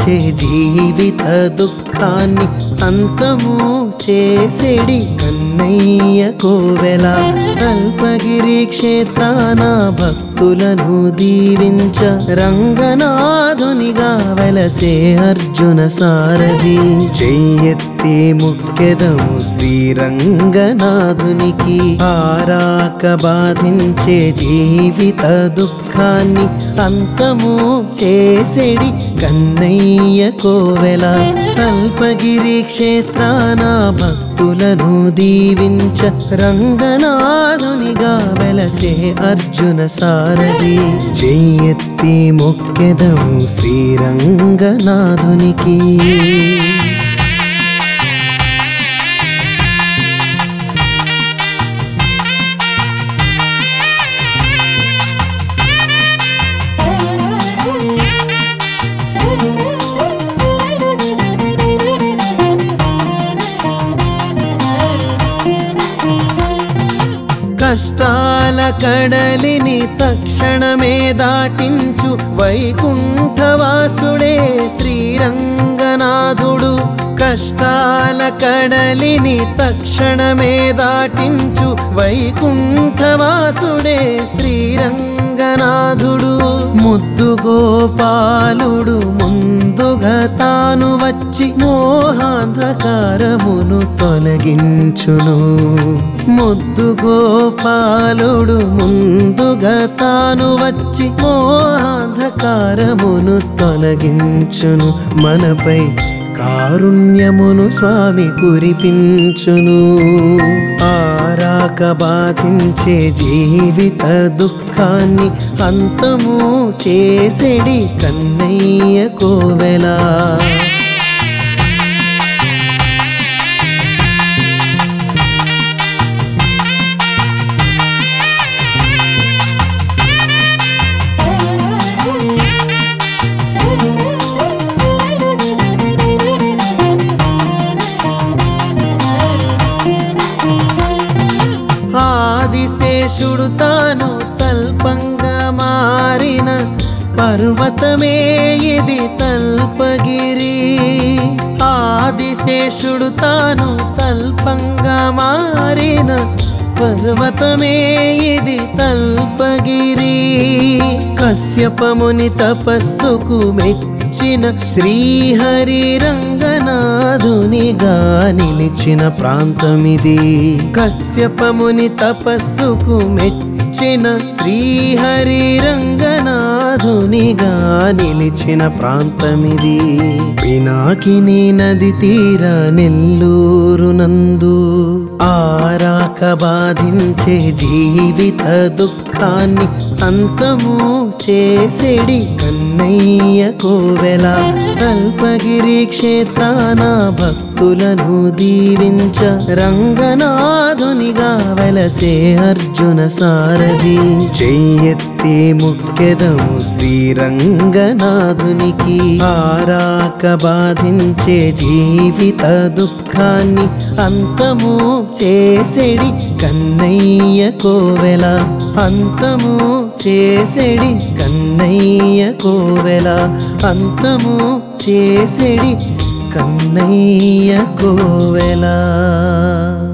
బాధించే జీవిత దుఃఖాన్ని అంతము చేసేడి కన్నయ్య కోవెల అల్పగిరి క్షేత్రాన భక్తులను దీవించ రంగనాథునిగా వెలసే అర్జున సారథి చెయ్యెత్తి ముక్కెదము శ్రీరంగనాథునికి ఆరాక బాధించే జీవిత దుఃఖాన్ని అంతము చేసేడి కన్నయ్య కోవెల అల్పగిరి క్షేత్రాన భక్తులను దీవించ రంగనాథునిగా వెలసే అర్జున సారథి చెయ్యెత్తి మొక్కెదము శ్రీరంగనాథునికి కష్టాల కడలిని తక్షణమే దాటించు వైకుంఠవాసుడే శ్రీరంగనాథుడు కష్టాల కడలిని తక్షణమే దాటించు వైకుంఠవాసుడే శ్రీరంగనాథుడు ముద్దు గోపాలుడు ముందుగా తాను వచ్చి మోహాంధకారమును తొలగించును ముద్దు గోపాలుడు ముందుగా తాను వచ్చి మోహాంధకారమును తొలగించును మనపై కారుణ్యమును స్వామి కురిపించును ఆరాక బాధించే జీవిత దుఃఖాన్ని అంతము చేసేడి కన్నయ్య కోవెలా ఆదిశేషుడు తాను తల్పంగా మారిన పర్వతమే ఇది తల్పగిరి ఆదిశేషుడు తాను తల్పంగా మారిన పర్వతమే ఇది తల్పగిరి కశ్యపముని తపస్సుకు మెచ్చిన శ్రీహరి రంగనాథునిగా నిలిచిన ప్రాంతమిది కశ్యపముని తపస్సుకు మెచ్చిన శ్రీహరి రంగనాథునిగా నిలిచిన ప్రాంతమిది పినాకిని నది తీర నెల్లూరు నందు ఆరాక బాధించే జీవిత దుఃఖాన్ని అంతము చేసేడి కన్నయ్య కోవెల అల్పగిరి క్షేత్రాన భక్తులను దీవించ రంగనాథునిగా వెలసే అర్జున సారథి చెయ్యెత్తి ముక్కెదము శ్రీరంగనాథునికి ఆరాక బాధించే జీవిత దుఃఖాన్ని అంతము చేసేడి కన్నయ్య కోవెల అంతము చేసేడి కన్నయ్య కోవెల అంతము చేసేడి కన్నయ్య కోవెల